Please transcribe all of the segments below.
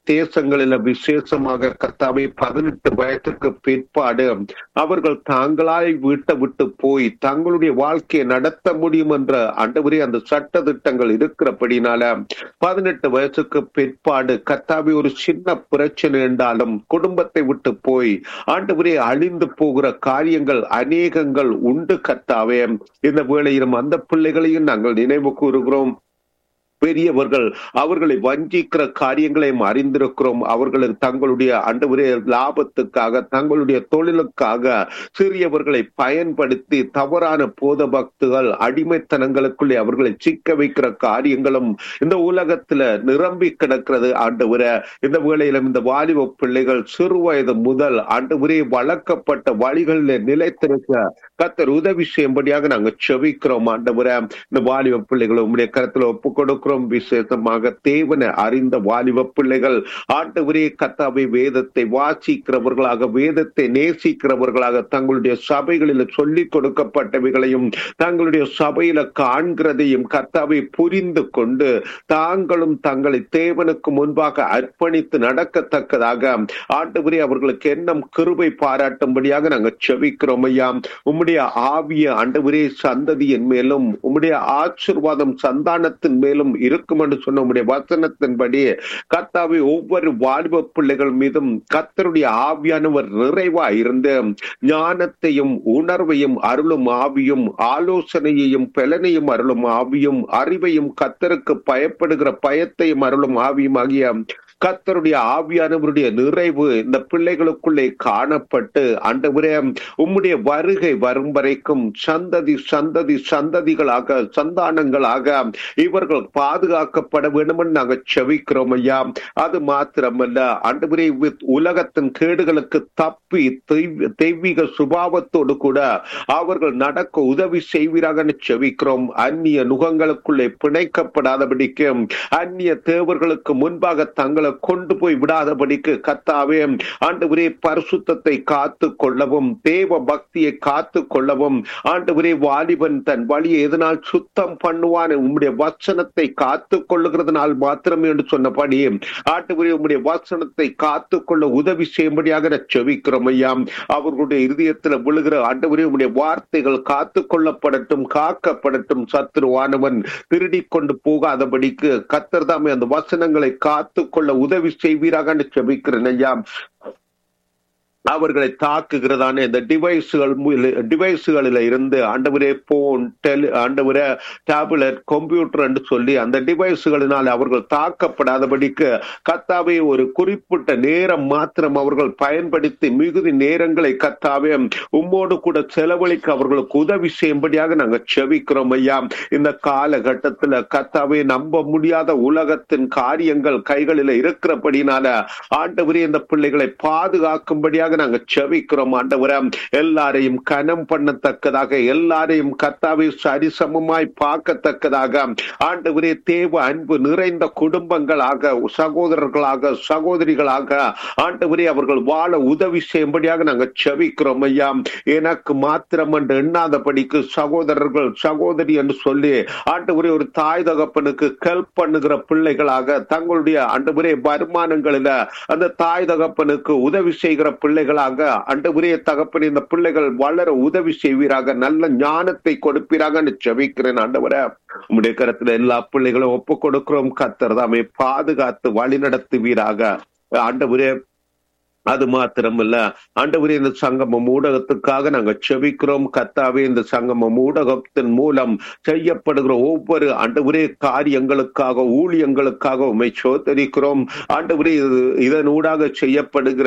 தேசங்களில விசேஷமாக கத்தாவை பதினெட்டு வயதுக்கு பிற்பாடு அவர்கள் தாங்களாய் வீட்டை விட்டு போய் தங்களுடைய வாழ்க்கையை நடத்த முடியும் என்ற ஆண்டவரே அந்த சட்ட திட்டங்கள் இருக்கிறபடினால பதினெட்டு வயசுக்கு பிற்பாடு கத்தாவி ஒரு சின்ன பிரச்சனை என்றாலும் குடும்பத்தை விட்டு போய் ஆண்டவரே அழிந்து போகிற காரியங்கள் அநேகங்கள் உண்டு கத்தாவே இந்த வேளையிலும் அந்த பிள்ளைகளையும் நாங்கள் நினைவு கூறுகிறோம் பெரியவர்கள் அவர்களை வஞ்சிக்கிற காரியங்களையும் அறிந்திருக்கிறோம் அவர்களுக்கு தங்களுடைய அண்டவரே லாபத்துக்காக தங்களுடைய தொழிலுக்காக சிறியவர்களை பயன்படுத்தி தவறான போத பக்துகள் அடிமைத்தனங்களுக்குள்ளே அவர்களை சிக்க வைக்கிற காரியங்களும் இந்த உலகத்துல நிரம்பி கிடக்கிறது ஆண்டவர இந்த வேளையிலும் இந்த வாலிப பிள்ளைகள் சிறு வயது முதல் ஆண்டவரே வளர்க்கப்பட்ட வழிகளில் நிலைத்திருக்க கத்தர் உதவி செய்யும்படியாக நாங்கள் செவிக்கிறோம் ஆண்டவர இந்த வாலிப பிள்ளைகளை உங்களுடைய கருத்துல ஒப்புக் கொடுக்கிறோம் இருக்கிறோம் விசேஷமாக தேவனை அறிந்த வாலிப பிள்ளைகள் ஆண்டவரே கத்தாவை வேதத்தை வாசிக்கிறவர்களாக வேதத்தை நேசிக்கிறவர்களாக தங்களுடைய சபைகளில் சொல்லிக் கொடுக்கப்பட்டவைகளையும் தங்களுடைய சபையில காண்கிறதையும் கத்தாவை புரிந்து கொண்டு தாங்களும் தங்களை தேவனுக்கு முன்பாக அர்ப்பணித்து நடக்கத்தக்கதாக ஆண்டவரே அவர்களுக்கு எண்ணம் கிருபை பாராட்டும்படியாக நாங்கள் செவிக்கிறோம் ஐயா உம்முடைய ஆவிய ஆண்டவரே சந்ததியின் மேலும் உம்முடைய ஆசிர்வாதம் சந்தானத்தின் மேலும் இருக்கும் என்று சொன்ன உடைய வசனத்தின்படி கர்த்தாவை ஒவ்வொரு வாலிப பிள்ளைகள் மீதும் கர்த்தருடைய ஆவியானவர் நிறைவா இருந்து ஞானத்தையும் உணர்வையும் அருளும் ஆவியும் ஆலோசனையையும் பலனையும் அருளும் ஆவியும் அறிவையும் கத்தருக்கு பயப்படுகிற பயத்தையும் அருளும் ஆவியும் ஆகிய கத்தருடைய ஆவியானவருடைய நிறைவு இந்த பிள்ளைகளுக்குள்ளே காணப்பட்டு ஆண்டவரே உம்முடைய வருகை வரும் வரைக்கும் சந்ததி சந்ததி சந்ததிகளாக சந்தானங்களாக இவர்கள் பாதுகாக்கப்பட வேண்டும் என்று நாங்கள் செவிக்கிறோம் ஐயா அது மாத்திரமல்ல ஆண்டவரே உலகத்தின் கேடுகளுக்கு தப்பி தெய்வீக சுபாவத்தோடு கூட அவர்கள் நடக்க உதவி செய்வீராக செவிக்கிறோம் அந்நிய நுகங்களுக்குள்ளே பிணைக்கப்படாதபடிக்கு அந்நிய தேவர்களுக்கு முன்பாக தங்களை கொண்டு போய் விடாதபடிக்கு கத்தாவே ஆண்டவரே பரிசுத்தத்தை காத்து கொள்ளவும் தேவ பக்தியை காத்து கொள்ளவும் ஆண்டவரே வாலிபன் தன் வழியை எதனால் சுத்தம் பண்ணுவான் உம்முடைய வச்சனத்தை காத்து கொள்ளுகிறதுனால் மாத்திரமே என்று சொன்னபடி ஆண்டவரே உம்முடைய வச்சனத்தை காத்து கொள்ள உதவி செய்யும்படியாக செவிக்கிறோம் ஐயா அவர்களுடைய இருதயத்தில் விழுகிற ஆண்டவரே உம்முடைய வார்த்தைகள் காத்து கொள்ளப்படட்டும் காக்கப்படட்டும் சத்துருவானவன் திருடி கொண்டு போகாதபடிக்கு கத்தர் தாமே அந்த வசனங்களை காத்து கொள்ள உதவி செய்வீராக செபிக்கிறேன் ஐயா அவர்களை தாக்குகிறதான இந்த டிவைஸுகள் டிவைஸுகளில் இருந்து ஆண்டவரே போன் டெலி ஆண்டவரே டேப்லெட் கம்ப்யூட்டர் என்று சொல்லி அந்த டிவைஸுகளினால் அவர்கள் தாக்கப்படாதபடிக்கு கத்தாவே ஒரு குறிப்பிட்ட நேரம் மாத்திரம் அவர்கள் பயன்படுத்தி மிகுதி நேரங்களை கத்தாவே உம்மோடு கூட செலவழிக்க அவர்களுக்கு உதவி செய்யும்படியாக நாங்கள் செவிக்கிறோம் ஐயா இந்த காலகட்டத்தில் கத்தாவே நம்ப முடியாத உலகத்தின் காரியங்கள் கைகளில் இருக்கிறபடினால ஆண்டவரே இந்த பிள்ளைகளை பாதுகாக்கும்படியாக நாங்க செவிக்கிறோம் ஆண்டவர எல்லாரையும் கனம் பண்ணத்தக்கதாக எல்லாரையும் கத்தாவை சரிசமமாய் பார்க்கத்தக்கதாக ஆண்டவரே தேவ அன்பு நிறைந்த குடும்பங்களாக சகோதரர்களாக சகோதரிகளாக ஆண்டவரே அவர்கள் வாழ உதவி செய்யும்படியாக நாங்க செவிக்கிறோம் ஐயா எனக்கு மாத்திரம் என்று எண்ணாதபடிக்கு சகோதரர்கள் சகோதரி என்று சொல்லி ஆண்டவரே ஒரு தாய் தகப்பனுக்கு ஹெல்ப் பண்ணுகிற பிள்ளைகளாக தங்களுடைய ஆண்டவரே வருமானங்களில அந்த தாய் தகப்பனுக்கு உதவி செய்கிற பிள்ளை பிள்ளைகளாக அண்டபுரிய தகப்பன் இந்த பிள்ளைகள் வளர உதவி செய்வீராக நல்ல ஞானத்தை கொடுப்பீராக செவிக்கிறேன் ஆண்டவர உங்களுடைய கருத்துல எல்லா பிள்ளைகளும் ஒப்பு கொடுக்கிறோம் கத்தர் தாமே பாதுகாத்து வழி நடத்துவீராக ஆண்டவரே அது மாத்திரமல்ல ஆண்டவரே இந்த சங்கமம் ஊடகத்துக்காக நாங்க செவிக்கிறோம் கத்தாவே இந்த சங்கமம் ஊடகத்தின் மூலம் செய்யப்படுகிற ஒவ்வொரு ஆண்டவரே காரியங்களுக்காக ஊழியங்களுக்காக உண்மை சோதரிக்கிறோம் ஆண்டவரே இதன் ஊடாக செய்யப்படுகிற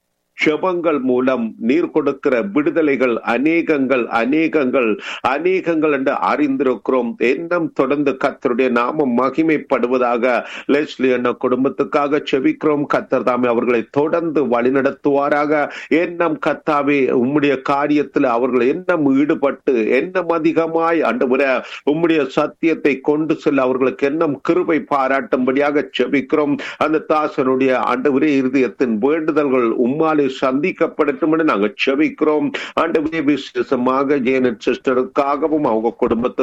ஜபங்கள் மூலம் நீர் கொடுக்கிற விடுதலைகள் அநேகங்கள் அநேகங்கள் அநேகங்கள் என்று அறிந்திருக்கிறோம் எண்ணம் தொடர்ந்து கத்தருடைய நாமம் மகிமைப்படுவதாக லெஸ்லி என்ற குடும்பத்துக்காக செவிக்கிறோம் கத்தர் தாமே அவர்களை தொடர்ந்து வழிநடத்துவாராக எண்ணம் கத்தாவே உம்முடைய காரியத்தில் அவர்கள் எண்ணம் ஈடுபட்டு எண்ணம் அதிகமாய் ஆண்டவர உம்முடைய சத்தியத்தை கொண்டு செல்ல அவர்களுக்கு எண்ணம் கிருபை பாராட்டும்படியாக செபிக்கிறோம் அந்த தாசனுடைய ஆண்டவரே இருதயத்தின் வேண்டுதல்கள் உம்மாலே சந்திக்கப்படட்டும் என்று நாங்கள் செபிக்கிறோம் ஆண்டவரே விசேஷமாக ஜேனட் சிஸ்டருக்காகவும் அவங்க குடும்பத்துக்கு